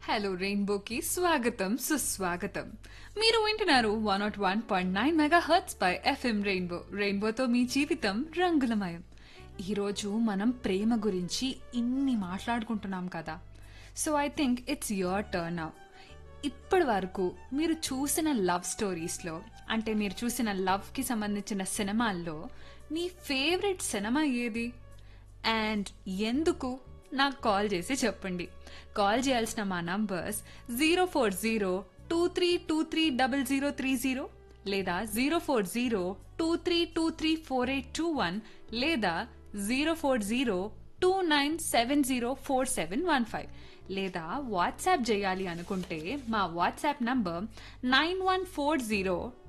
hello రెయిన్బోకి స్వాగతం సుస్వాగతం మీరు వింటున్నారు one nought one point nine megahertz పై ఎఫ్ఎం రెయిన్బో రెయిన్బోతో మీ జీవితం రంగులమయం ఈరోజు మనం ప్రేమ గురించి ఇన్ని మాట్లాడుకుంటున్నాం కదా so I think it's your turn now ఇప్పటి వరకు మీరు చూసిన లవ్ స్టోరీస్లో అంటే మీరు చూసిన లవ్కి సంబంధించిన సినిమాల్లో మీ ఫేవరెట్ సినిమా ఏది అండ్ ఎందుకు నాకు కాల్ చేసి చెప్పండి కాల్ చేయాల్సిన మా numbers zero four zero two three two three double zero three zero లేదా zero four zero two three two three four eight two one లేదా zero four zero two nine seven zero four seven one five లేదా WhatsApp చేయాలి అనుకుంటే మా WhatsApp number nine one four zero